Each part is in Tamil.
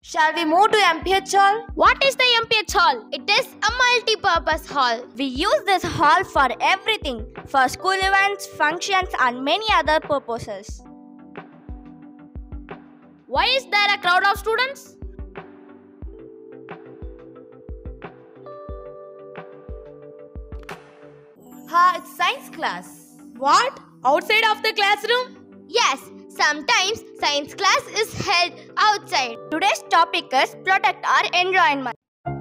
Shall we move to MPH hall? What is the MPH hall? It is a multi-purpose hall. We use this hall for everything for school events, functions, and many other purposes. Why is there a crowd of students? Ha, it's science class. What? Outside of the classroom? Yes, sometimes science class is held outside. Today's topic is protect our environment.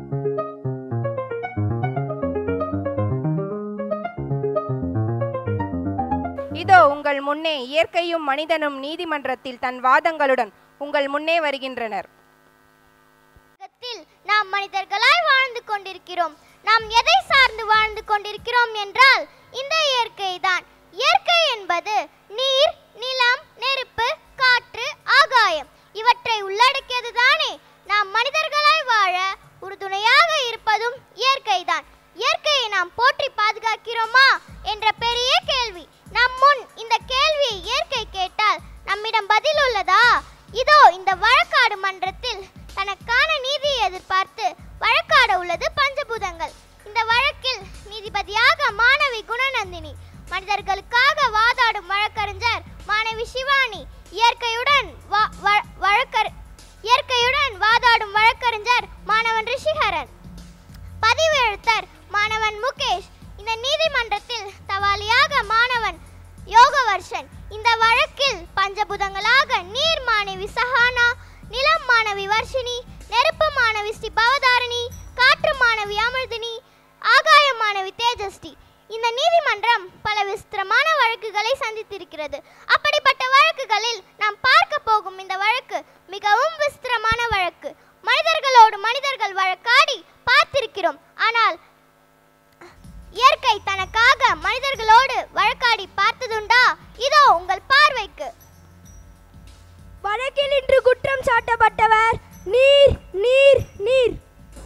இதோ உங்கள் முன்னே இயற்கையும் மனிதனும் நீதிமன்றத்தில் தன் வாதங்களுடன் உங்கள் முன்னே வருகின்றனர் உலகத்தில் நாம் மனிதர்களாய் வாழ்ந்து கொண்டிருக்கிறோம் நாம் எதை சார்ந்து வாழ்ந்து கொண்டிருக்கிறோம் என்றால் இந்த இயற்கை தான் இயற்கை என்பது நீர் நிலம் நெருப்பு காற்று ஆகாயம் இவற்றை உள்ளடக்கியது தானே நாம் மனிதர்களாய் வாழ உறுதுணையாக இருப்பதும் இயற்கை தான் இயற்கையை நாம் போற்றி பாதுகாக்கிறோமா என்ற பெரிய கேள்வி நம் முன் இந்த கேள்வியை இயற்கை கேட்டால் நம்மிடம் பதில் உள்ளதா இதோ இந்த வழக்காடு மன்றத்தில் தனக்கான நீதியை எதிர்பார்த்து வழக்காட உள்ளது பஞ்சபூதங்கள் இந்த வழக்கில் நீதிபதியாக மாணவி குணநந்தினி மனிதர்களுக்காக வாதாடும் வழக்கறிஞர் மாணவி சிவானி இயற்கையுடன் வா- வ- வழக்கற் இயற்கையுடன் வாதாடும் வழக்கறிஞர் மாணவன் ரிஷிகரன் பதிவு எழுத்தர் மாணவன் முகேஷ் இந்த நீதிமன்றத்தில் தவாலியாக மாணவன் யோகவர்ஷன் இந்த வழக்கில் பஞ்சபூதங்களாக நீர் மாணவி சஹானா நிலம் மாணவி வர்ஷினி நெருப்பு மாணவி ஸ்ரீ பவதாரணி காற்று மாணவி அமிர்தினி ஆகாய மாணவி தேஜஸ்ரீ இந்த நீதிமன்றம் பல விசித்திரமான வழக்குகளை சந்தித்திருக்கிறது அப்படிப்பட்ட வழக்குகளில் நாம் பார்க்க போகும் இந்த வழக்கு மிகவும் விசித்திரமான வழக்கு மனிதர்களோடு மனிதர்கள் வழக்காடி பார்த்திருக்கிறோம் ஆனால் இயற்கை தனக்காக மனிதர்களோடு வழக்காடி பார்த்ததுண்டா இதோ உங்கள் பார்வைக்கு வழக்கில் இன்று குற்றம் சாட்டப்பட்டவர் நீர் நீர் நீர்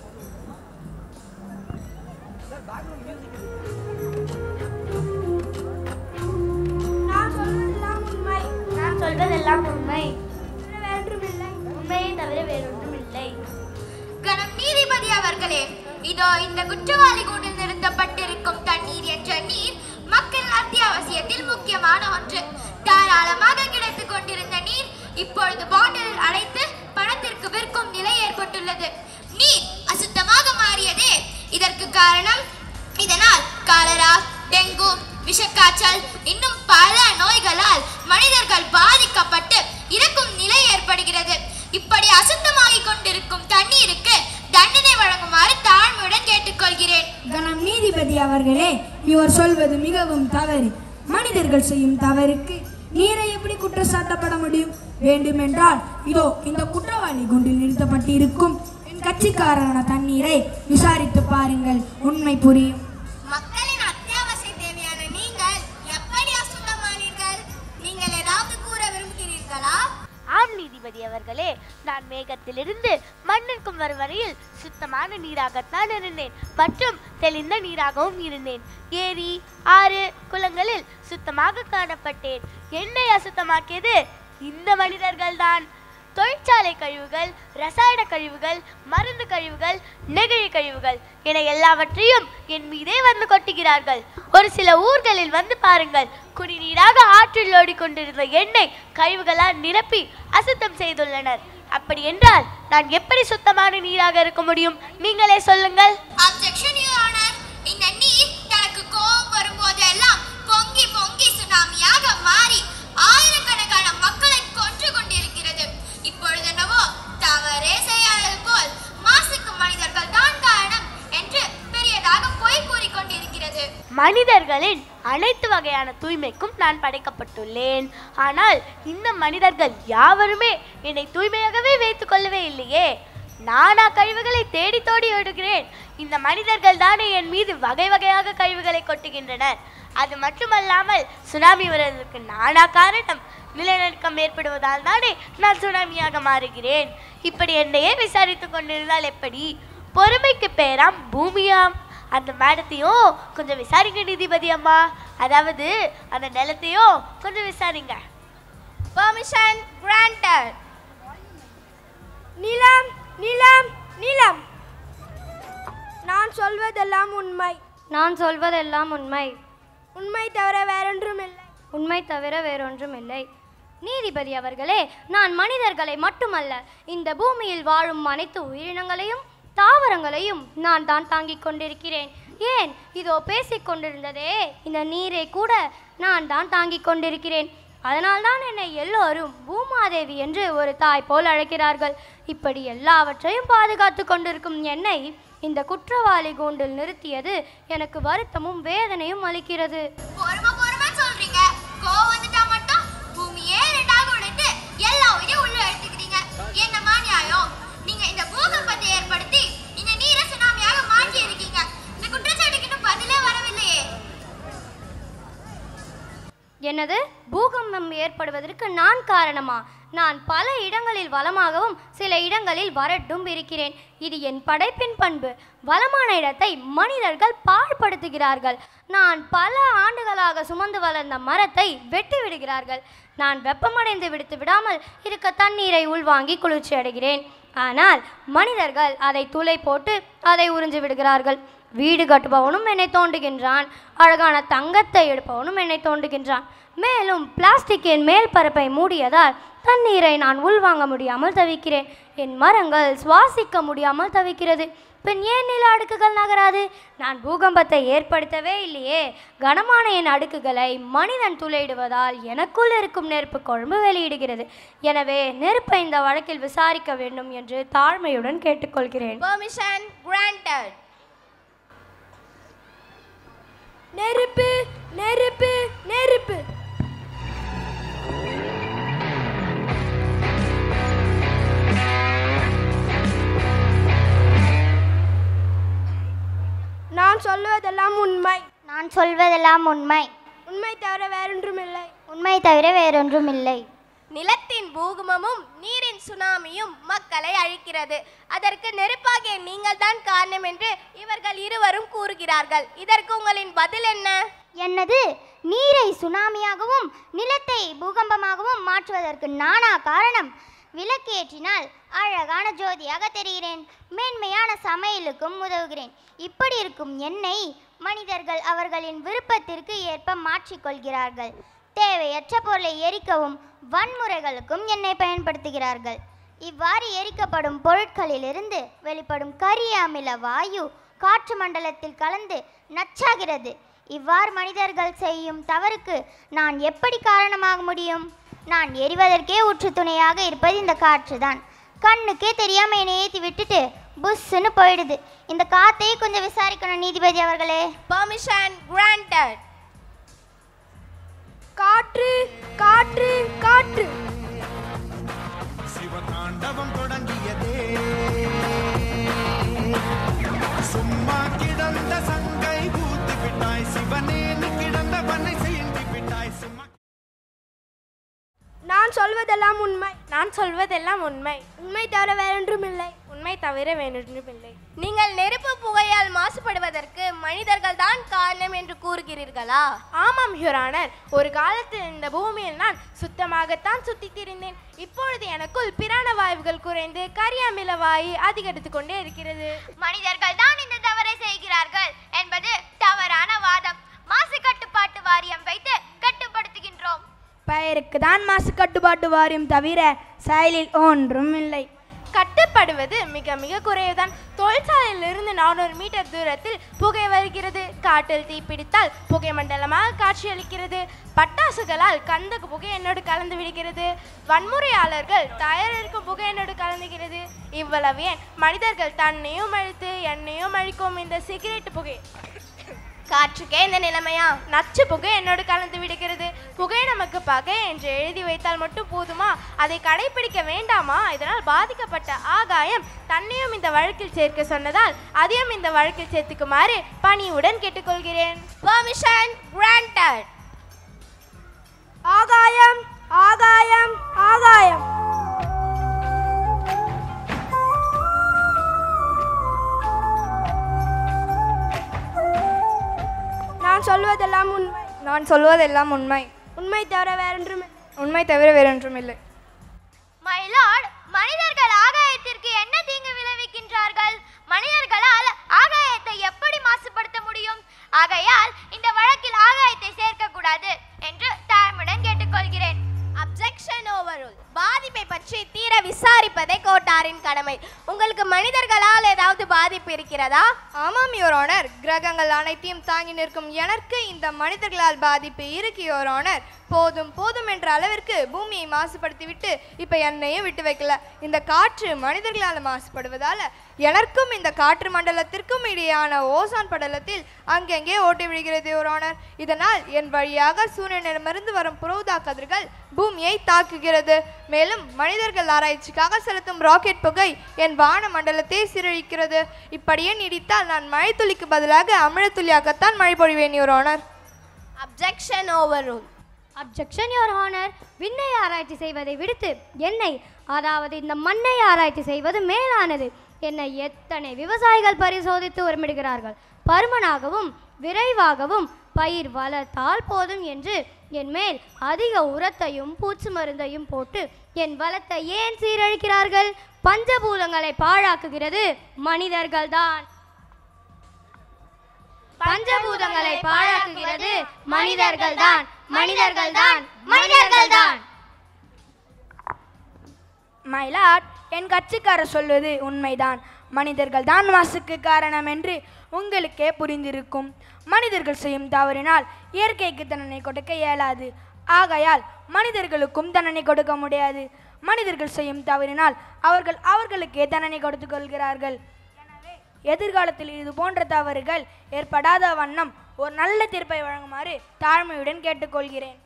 நான் சொல்வதெல்லாம் உண்மை நான் சொல்வதெல்லாம் உண்மை வேறொன்றுமில்லை உண்மையை தவிர வேறொன்றுமில்லை கணம் நீதிபதி அவர்களே இதோ இந்த குற்றவாளி கூண்டில் நிறுத்தப்பட்டிருக்கும் தண்ணீர் என்ற நீர் மக்கள் அத்தியாவசியத்தில் முக்கியமான ஒன்று தாராளமாக கிடைத்துக் கொண்டிருந்த நீர் இப்பொழுது பாட்டிலில் அடைத்து பணத்திற்கு விற்கும் நிலை ஏற்பட்டுள்ளது நீர் அசுத்தமாக மாறியதே இதற்கு காரணம் இதனால் காலரா டெங்கு விஷக்காய்ச்சல் இன்னும் பல நோய்களால் மனிதர்கள் பாதிக்கப்பட்டு இறக்கும் நிலை ஏற்படுகிறது இப்படி அசுத்தமாகிக் கொண்டிருக்கும் தண்ணீருக்கு தண்டனை வழங்குமாறு தாழ்மையுடன் கேட்டுக்கொள்கிறேன் கணம் நீதிபதி அவர்களே இவர் சொல்வது மிகவும் தவறு மனிதர்கள் செய்யும் தவறுக்கு நீரை எப்படி குற்றச்சாட்டப்பட முடியும் வேண்டுமென்றால் இதோ இந்த குற்றவாளி குண்டில் நிறுத்தப்பட்டிருக்கும் என் கட்சிக்காரரான தண்ணீரை விசாரித்து பாருங்கள் உண்மை புரியும் மக்களின் அத்தியாவசிய தேவையான நீங்கள் எப்படி அசுத்தமானீர்கள் நீங்கள் ஏதாவது கூற விரும்புகிறீர்களா ஆம் நீதிபதி அவர்களே நான் மேகத்திலிருந்து மண்ணிற்கும் வரும் வரையில் சுத்தமான நீராகத்தான் இருந்தேன் மற்றும் தெளிந்த நீராகவும் இருந்தேன் ஏரி ஆறு குளங்களில் சுத்தமாக காணப்பட்டேன் என்னை அசுத்தமாக்கியது இந்த மனிதர்கள்தான் தொழிற்சாலை கழிவுகள் ரசாயன கழிவுகள் மருந்து கழிவுகள் நெகிழி கழிவுகள் என எல்லாவற்றையும் என் மீதே வந்து கொட்டுகிறார்கள் ஒரு சில ஊர்களில் வந்து பாருங்கள் குடிநீராக ஆற்றில் ஓடிக்கொண்டிருந்த எண்ணெய் கழிவுகளால் நிரப்பி அசுத்தம் செய்துள்ளனர் அப்படி என்றால் நான் எப்படி சுத்தமான நீராக இருக்க முடியும் நீங்களே சொல்லுங்கள் அப்ஜெக்ஷன் யுவர் ஆனர் இந்த நீர் தனக்கு கோபம் வரும்போதெல்லாம் பொங்கி பொங்கி சுனாமியாக மாறி ஆயிரக்கணக்கான மக்களை கொன்று கொண்டிருக்கிறது இப்பொழுது என்னவோ தவறே செய்யாதது போல் மாசுக்கு மனிதர்கள் தான் காரணம் என்று பெரியதாக பொய் கூறிக்கொண்டிருக்கிறது மனிதர்களின் அனைத்து வகையான தூய்மைக்கும் நான் படைக்கப்பட்டுள்ளேன் ஆனால் இந்த மனிதர்கள் யாவருமே என்னை தூய்மையாகவே வைத்துக் கொள்ளவே இல்லையே நானா கழிவுகளை தேடி தோடி ஓடுகிறேன் இந்த மனிதர்கள் தானே என் மீது வகை வகையாக கழிவுகளை கொட்டுகின்றனர் அது மட்டுமல்லாமல் சுனாமி வருவதற்கு நானா காரணம் நிலநடுக்கம் ஏற்படுவதால் தானே நான் சுனாமியாக மாறுகிறேன் இப்படி என்னையே விசாரித்துக் கொண்டிருந்தால் எப்படி பொறுமைக்கு பேராம் பூமியாம் அந்த மேடத்தையும் கொஞ்சம் விசாரிங்க நீதிபதி அம்மா அதாவது அந்த நிலத்தையும் கொஞ்சம் விசாரிங்க பெர்மிஷன் கிராண்டட் நிலம் சொல்வதெல்லாம் உண்மை நான் சொல்வதெல்லாம் உண்மை உண்மை தவிர வேறொன்றும் இல்லை உண்மை தவிர வேறொன்றும் இல்லை நீதிபதி அவர்களே நான் மனிதர்களை மட்டுமல்ல இந்த பூமியில் வாழும் அனைத்து உயிரினங்களையும் தாவரங்களையும் நான் தான் தாங்கிக் கொண்டிருக்கிறேன் ஏன் இதோ பேசிக் கொண்டிருந்ததே இந்த நீரை கூட நான் தான் தாங்கிக் கொண்டிருக்கிறேன் அதனால்தான் என்னை எல்லோரும் பூமாதேவி என்று ஒரு தாய் போல் அழைக்கிறார்கள் இப்படி எல்லாவற்றையும் பாதுகாத்து கொண்டிருக்கும் என்னை இந்த குற்றவாளி கூண்டில் நிறுத்தியது எனக்கு வருத்தமும் வேதனையும் அளிக்கிறது பொறுமை பொறுமை சொல்றீங்க கோவம் வந்துட்டா மட்டும் பூமியே ரெண்டாக உடைத்து எல்லா உயிரையும் உள்ள எடுத்துக்கிறீங்க என்னமா நியாயம் நீங்க இந்த பூகம்பத்தை ஏற்படுத்தி இந்த நீரை சுனாமியாக மாற்றி இருக்கீங்க இந்த குற்றச்சாட்டுக்கு இன்னும் பதிலே வரவில்லையே என்னது பூகம்பம் ஏற்படுவதற்கு நான் காரணமா நான் பல இடங்களில் வளமாகவும் சில இடங்களில் வறட்டும் இருக்கிறேன் இது என் படைப்பின் பண்பு வளமான இடத்தை மனிதர்கள் பாழ்படுத்துகிறார்கள் நான் பல ஆண்டுகளாக சுமந்து வளர்ந்த மரத்தை வெட்டி விடுகிறார்கள் நான் வெப்பமடைந்து விடுத்து விடாமல் இருக்க தண்ணீரை உள்வாங்கி குளிர்ச்சி அடைகிறேன் ஆனால் மனிதர்கள் அதை துளை போட்டு அதை உறிஞ்சு விடுகிறார்கள் வீடு கட்டுபவனும் என்னை தோண்டுகின்றான் அழகான தங்கத்தை எடுப்பவனும் என்னை தோண்டுகின்றான் மேலும் பிளாஸ்டிக்கின் மேல் பரப்பை மூடியதால் தண்ணீரை நான் உள்வாங்க முடியாமல் தவிக்கிறேன் என் மரங்கள் சுவாசிக்க முடியாமல் தவிக்கிறது பின் ஏன் நில அடுக்குகள் நகராது நான் பூகம்பத்தை ஏற்படுத்தவே இல்லையே கனமான என் அடுக்குகளை மனிதன் துளையிடுவதால் எனக்குள் இருக்கும் நெருப்பு கொழும்பு வெளியிடுகிறது எனவே நெருப்பை இந்த வழக்கில் விசாரிக்க வேண்டும் என்று தாழ்மையுடன் கேட்டுக்கொள்கிறேன் Permission granted. நெருப்பு நெருப்பு நெருப்பு நான் சொல்வதெல்லாம் உண்மை நான் சொல்வதெல்லாம் உண்மை உண்மை தவிர வேறொன்றும் இல்லை உண்மை தவிர வேறொன்றும் இல்லை நிலத்தின் பூகம்பமும் நீரின் சுனாமியும் மக்களை அழிக்கிறது அதற்கு நெருப்பாகிய நீங்கள் தான் காரணம் என்று இவர்கள் இருவரும் கூறுகிறார்கள் இதற்கு உங்களின் பதில் என்ன என்னது நீரை சுனாமியாகவும் நிலத்தை பூகம்பமாகவும் மாற்றுவதற்கு நானா காரணம் விளக்கேற்றினால் அழகான ஜோதியாக தெரிகிறேன் மேன்மையான சமையலுக்கும் உதவுகிறேன் இப்படி இருக்கும் என்னை மனிதர்கள் அவர்களின் விருப்பத்திற்கு ஏற்ப மாற்றிக்கொள்கிறார்கள் தேவையற்ற பொருளை எரிக்கவும் வன்முறைகளுக்கும் என்னை பயன்படுத்துகிறார்கள் இவ்வாறு எரிக்கப்படும் பொருட்களிலிருந்து வெளிப்படும் கரிய அமில வாயு காற்று மண்டலத்தில் கலந்து நச்சாகிறது இவ்வாறு மனிதர்கள் செய்யும் தவறுக்கு நான் எப்படி காரணமாக முடியும் நான் எரிவதற்கே உற்று துணையாக இருப்பது இந்த காற்று தான் கண்ணுக்கே தெரியாம என்னை ஏற்றி விட்டுட்டு புஷ்ஷுன்னு போயிடுது இந்த காத்தையே கொஞ்சம் விசாரிக்கணும் நீதிபதி அவர்களே Permission granted. காற்று காற்று காற்று சிவதாண்டவம் தொடங்கியதே சும்மா கிடந்த சங்கை பூத்து விட்டாய் சிவனேன்னு கிடந்தவனை சீண்டி விட்டாய் சும்மா நான் சொல்வதெல்லாம் உண்மை நான் சொல்வதெல்லாம் உண்மை உண்மை தவிர வேறொன்றும் இல்லை உண்மை தவிர வேறொன்றும் இல்லை நீங்கள் நெருப்பு புகையால் மாசுபடுவதற்கு மனிதர்கள் தான் காரணம் என்று கூறுகிறீர்களா ஆமாம் யுரானர் ஒரு காலத்தில் இந்த பூமியில் நான் சுத்தமாகத்தான் சுத்தித் திரிந்தேன் இப்பொழுது எனக்குள் பிராண வாயுகள் குறைந்து கரியமில வாயு அதிகரித்து கொண்டே இருக்கிறது மனிதர்கள் தான் இந்த தவறை செய்கிறார்கள் என்பது தவறான வாதம் மாசு கட்டுப்பாட்டு வாரியம் வைத்து கட்டுப்படுத்துகின்றோம் பெயருக்கு தான் மாசு கட்டுப்பாட்டு வாரியம் தவிர செயலில் ஒன்றும் இல்லை கட்டுப்படுவது மிக மிக குறைவுதான் தொழிற்சாலையிலிருந்து நானூறு மீட்டர் தூரத்தில் புகை வருகிறது காட்டில் தீப்பிடித்தால் புகை மண்டலமாக காட்சியளிக்கிறது பட்டாசுகளால் கந்தக புகை என்னோடு கலந்து விடுகிறது வன்முறையாளர்கள் தயாரிக்கும் புகை என்னோடு கலந்துகிறது இவ்வளவு ஏன் மனிதர்கள் தன்னையும் அழித்து என்னையும் அழிக்கும் இந்த சிகரெட் புகை காற்றுக்கே இந்த நிலைமையா நச்சு புகை என்னோடு கலந்து விடுகிறது புகை நமக்கு பகை என்று எழுதி வைத்தால் மட்டும் போதுமா அதை கடைபிடிக்க வேண்டாமா இதனால் பாதிக்கப்பட்ட ஆகாயம் தன்னையும் இந்த வழக்கில் சேர்க்க சொன்னதால் அதையும் இந்த வழக்கில் சேர்த்துக்குமாறு பணியுடன் கேட்டுக்கொள்கிறேன் பெர்மிஷன் granted ஆகாயம் ஆகாயம் ஆகாயம் நான் சொல்வதெல்லாம் உண்மை நான் சொல்வதெல்லாம் உண்மை உண்மை தவிர வேறொன்றும் இல்லை. உண்மை தவிர வேறொன்றும் இல்லை மயிலாட் மனிதர்கள் ஆகாயத்திற்கு என்ன தீங்கு விளைவிக்கின்றார்கள் மனிதர்களால் ஆகாயத்தை எப்படி ஆட்சியாளரின் கடமை உங்களுக்கு மனிதர்களால் ஏதாவது பாதிப்பு இருக்கிறதா ஆமாம் யுவர் ஆனர் கிரகங்கள் அனைத்தையும் தாங்கி நிற்கும் எனக்கு இந்த மனிதர்களால் பாதிப்பு இருக்கு யுவர் ஆனர் போதும் போதும் என்ற அளவிற்கு பூமியை மாசுபடுத்திவிட்டு இப்போ என்னையும் விட்டு வைக்கல இந்த காற்று மனிதர்களால் மாசுபடுவதால எனக்கும் இந்த காற்று மண்டலத்திற்கும் இடையான ஓசான் படலத்தில் அங்கங்கே ஓட்டி விடுகிறது யுவர் ஆனர் இதனால் என் வழியாக சூரியனிடமிருந்து வரும் புரோதா கதிர்கள் பூமியை தாக்குகிறது மேலும் மனிதர்கள் ஆராய்ச்சிக்காக செலுத்தும் ராக்கெட் புகை என் வான மண்டலத்தை சீரழிக்கிறது இப்படியே நீடித்தால் நான் மழைத்துளிக்கு பதிலாக அமிழத்துளியாகத்தான் மழை பொழிவேன் your honour objection overrule objection your honour விண்ணை ஆராய்ச்சி செய்வதை விடுத்து என்னை அதாவது இந்த மண்ணை ஆராய்ச்சி செய்வது மேலானது என்னை எத்தனை விவசாயிகள் பரிசோதித்து உரிமிடுகிறார்கள் பருமனாகவும் விரைவாகவும் பயிர் வளர்த்தால் போதும் என்று என் மேல் அதிக உரத்தையும் பூச்சி மருந்தையும் போட்டு என் வளத்தை ஏன் சீரழிக்கிறார்கள் பஞ்சபூதங்களை பாழாக்குகிறது மனிதர்கள்தான் பஞ்சபூதங்களை பாழாக்குகிறது மனிதர்கள்தான் மனிதர்கள்தான் மனிதர்கள்தான் மயிலாட் என் கட்சிக்காரர் சொல்வது உண்மைதான் மனிதர்கள் தான் மாசுக்கு காரணம் என்று உங்களுக்கே புரிந்திருக்கும் மனிதர்கள் செய்யும் தவறினால் இயற்கைக்கு தண்டனை கொடுக்க இயலாது ஆகையால் மனிதர்களுக்கும் தண்டனை கொடுக்க முடியாது மனிதர்கள் செய்யும் தவறினால் அவர்கள் அவர்களுக்கே தண்டனை கொடுத்துக் கொள்கிறார்கள் எனவே எதிர்காலத்தில் இது போன்ற தவறுகள் ஏற்படாத வண்ணம் ஒரு நல்ல தீர்ப்பை வழங்குமாறு தாழ்மையுடன் கேட்டுக்கொள்கிறேன்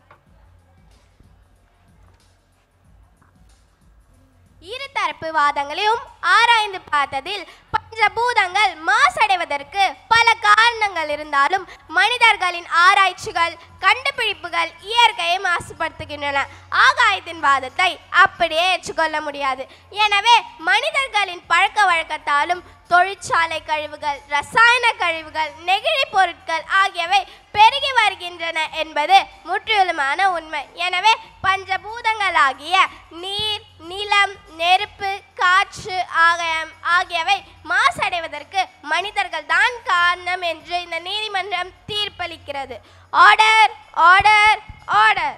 இருதரப்பு வாதங்களையும் ஆராய்ந்து பார்த்ததில் பஞ்சபூதங்கள் மாசடைவதற்கு பல காரணங்கள் இருந்தாலும் மனிதர்களின் ஆராய்ச்சிகள் கண்டுபிடிப்புகள் இயற்கையை மாசுபடுத்துகின்றன ஆகாயத்தின் வாதத்தை அப்படியே ஏற்றுக்கொள்ள முடியாது எனவே மனிதர்களின் பழக்க வழக்கத்தாலும் தொழிற்சாலை கழிவுகள் ரசாயன கழிவுகள் நெகிழி பொருட்கள் ஆகியவை பெருகி வருகின்றன என்பது முற்றிலுமான உண்மை எனவே பஞ்சபூதங்களாகிய நீர் நிலம் நெருப்பு காற்று ஆகாயம் ஆகியவை மாசடைவதற்கு மனிதர்கள் தான் காரணம் என்று இந்த நீதிமன்றம் தீர்ப்பளிக்கிறது ஆர்டர் ஆர்டர் ஆர்டர்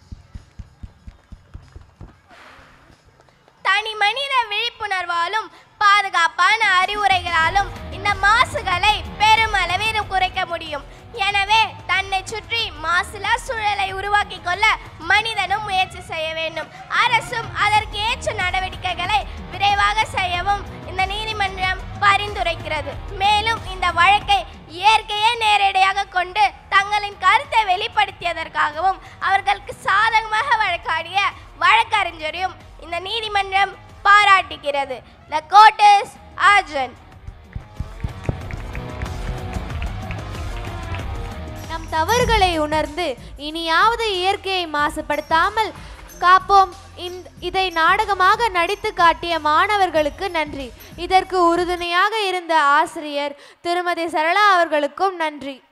தனி மனித விழிப்புணர்வாலும் பாதுகாப்பான அறிவுரைகளாலும் இந்த மாசுகளை பெருமளவில் குறைக்க முடியும் எனவே தன்னை சுற்றி மாசிலா சூழலை உருவாக்கி கொள்ள மனிதனும் முயற்சி செய்ய வேண்டும் அரசும் அதற்கு ஏற்ற நடவடிக்கைகளை விரைவாக செய்யவும் இந்த நீதிமன்றம் பரிந்துரைக்கிறது மேலும் இந்த வழக்கை இயற்கையை நேரடியாக கொண்டு தங்களின் கருத்தை வெளிப்படுத்தியதற்காகவும் அவர்களுக்கு சாதகமாக வழக்காடிய வழக்கறிஞரையும் இந்த நீதிமன்றம் பாராட்டுகிறது த கோர்ட் இஸ் அர்ஜென்ட் நம் தவறுகளை உணர்ந்து இனியாவது இயற்கையை மாசுபடுத்தாமல் காப்போம் இந்த இதை நாடகமாக நடித்து காட்டிய மாணவர்களுக்கு நன்றி இதற்கு உறுதுணையாக இருந்த ஆசிரியர் திருமதி சரளா அவர்களுக்கும் நன்றி